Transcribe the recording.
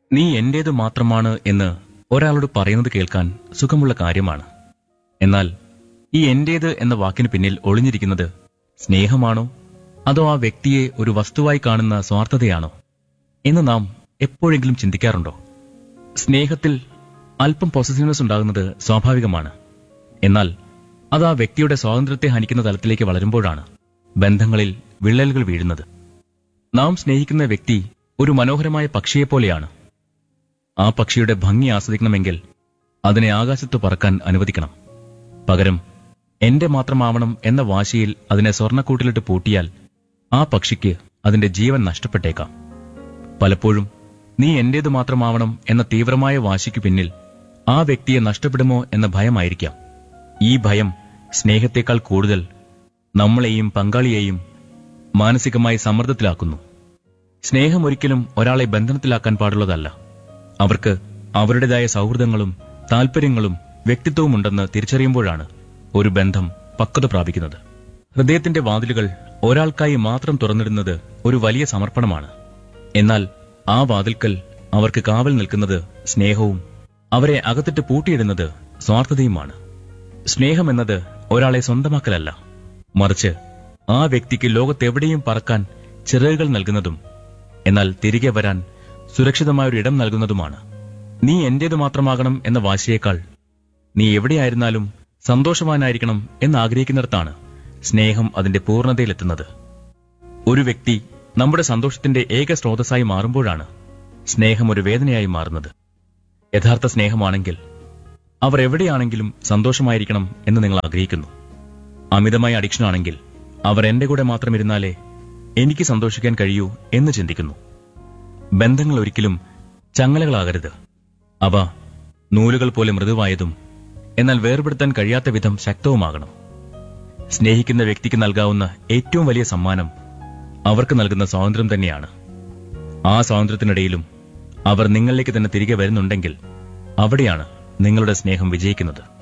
നീ എന്റേത് മാത്രമാണ് എന്ന് ഒരാളോട് പറയുന്നത് കേൾക്കാൻ സുഖമുള്ള കാര്യമാണ് എന്നാൽ ഈ എന്റേത് എന്ന വാക്കിന് പിന്നിൽ ഒളിഞ്ഞിരിക്കുന്നത് സ്നേഹമാണോ അതോ ആ വ്യക്തിയെ ഒരു വസ്തുവായി കാണുന്ന സ്വാർത്ഥതയാണോ എന്ന് നാം എപ്പോഴെങ്കിലും ചിന്തിക്കാറുണ്ടോ സ്നേഹത്തിൽ അല്പം പൊസസീവ്നെസ് ഉണ്ടാകുന്നത് സ്വാഭാവികമാണ് എന്നാൽ അത് ആ വ്യക്തിയുടെ സ്വാതന്ത്ര്യത്തെ ഹനിക്കുന്ന തലത്തിലേക്ക് വളരുമ്പോഴാണ് ബന്ധങ്ങളിൽ വിള്ളലുകൾ വീഴുന്നത് നാം സ്നേഹിക്കുന്ന വ്യക്തി ഒരു മനോഹരമായ പക്ഷിയെപ്പോലെയാണ് ആ പക്ഷിയുടെ ഭംഗി ആസ്വദിക്കണമെങ്കിൽ അതിനെ ആകാശത്ത് പറക്കാൻ അനുവദിക്കണം പകരം എന്റെ മാത്രമാവണം എന്ന വാശിയിൽ അതിനെ സ്വർണ്ണക്കൂട്ടിലിട്ട് പൂട്ടിയാൽ ആ പക്ഷിക്ക് അതിന്റെ ജീവൻ നഷ്ടപ്പെട്ടേക്കാം പലപ്പോഴും നീ എന്റേത് മാത്രമാവണം എന്ന തീവ്രമായ വാശിക്കു പിന്നിൽ ആ വ്യക്തിയെ നഷ്ടപ്പെടുമോ എന്ന ഭയമായിരിക്കാം ഈ ഭയം സ്നേഹത്തെക്കാൾ കൂടുതൽ നമ്മളെയും പങ്കാളിയെയും മാനസികമായി സമ്മർദ്ദത്തിലാക്കുന്നു സ്നേഹം ഒരിക്കലും ഒരാളെ ബന്ധനത്തിലാക്കാൻ പാടുള്ളതല്ല അവർക്ക് അവരുടേതായ സൗഹൃദങ്ങളും താല്പര്യങ്ങളും വ്യക്തിത്വവും ഉണ്ടെന്ന് തിരിച്ചറിയുമ്പോഴാണ് ഒരു ബന്ധം പക്വത പ്രാപിക്കുന്നത് ഹൃദയത്തിന്റെ വാതിലുകൾ ഒരാൾക്കായി മാത്രം തുറന്നിടുന്നത് ഒരു വലിയ സമർപ്പണമാണ് എന്നാൽ ആ വാതിൽക്കൽ അവർക്ക് കാവൽ നിൽക്കുന്നത് സ്നേഹവും അവരെ അകത്തിട്ട് പൂട്ടിയിടുന്നത് സ്വാർത്ഥതയുമാണ് സ്നേഹമെന്നത് ഒരാളെ സ്വന്തമാക്കലല്ല മറിച്ച് ആ വ്യക്തിക്ക് ലോകത്തെവിടെയും പറക്കാൻ ചിറകുകൾ നൽകുന്നതും എന്നാൽ തിരികെ വരാൻ സുരക്ഷിതമായ ഒരു ഇടം നൽകുന്നതുമാണ് നീ എന്റേത് മാത്രമാകണം എന്ന വാശിയേക്കാൾ നീ എവിടെയായിരുന്നാലും സന്തോഷവാനായിരിക്കണം എന്ന് ആഗ്രഹിക്കുന്നിടത്താണ് സ്നേഹം അതിന്റെ പൂർണ്ണതയിലെത്തുന്നത് ഒരു വ്യക്തി നമ്മുടെ സന്തോഷത്തിന്റെ ഏക സ്രോതസ്സായി മാറുമ്പോഴാണ് സ്നേഹം ഒരു വേദനയായി മാറുന്നത് യഥാർത്ഥ സ്നേഹമാണെങ്കിൽ അവർ എവിടെയാണെങ്കിലും സന്തോഷമായിരിക്കണം എന്ന് നിങ്ങൾ ആഗ്രഹിക്കുന്നു അമിതമായ അഡിക്ഷൻ ആണെങ്കിൽ അവർ എന്റെ കൂടെ മാത്രം ഇരുന്നാലേ എനിക്ക് സന്തോഷിക്കാൻ കഴിയൂ എന്ന് ചിന്തിക്കുന്നു ബന്ധങ്ങൾ ഒരിക്കലും ചങ്ങലകളാകരുത് അവ നൂലുകൾ പോലെ മൃദുവായതും എന്നാൽ വേർപെടുത്താൻ കഴിയാത്ത വിധം ശക്തവുമാകണം സ്നേഹിക്കുന്ന വ്യക്തിക്ക് നൽകാവുന്ന ഏറ്റവും വലിയ സമ്മാനം അവർക്ക് നൽകുന്ന സ്വാതന്ത്ര്യം തന്നെയാണ് ആ സ്വാതന്ത്ര്യത്തിനിടയിലും അവർ നിങ്ങളിലേക്ക് തന്നെ തിരികെ വരുന്നുണ്ടെങ്കിൽ അവിടെയാണ് നിങ്ങളുടെ സ്നേഹം വിജയിക്കുന്നത്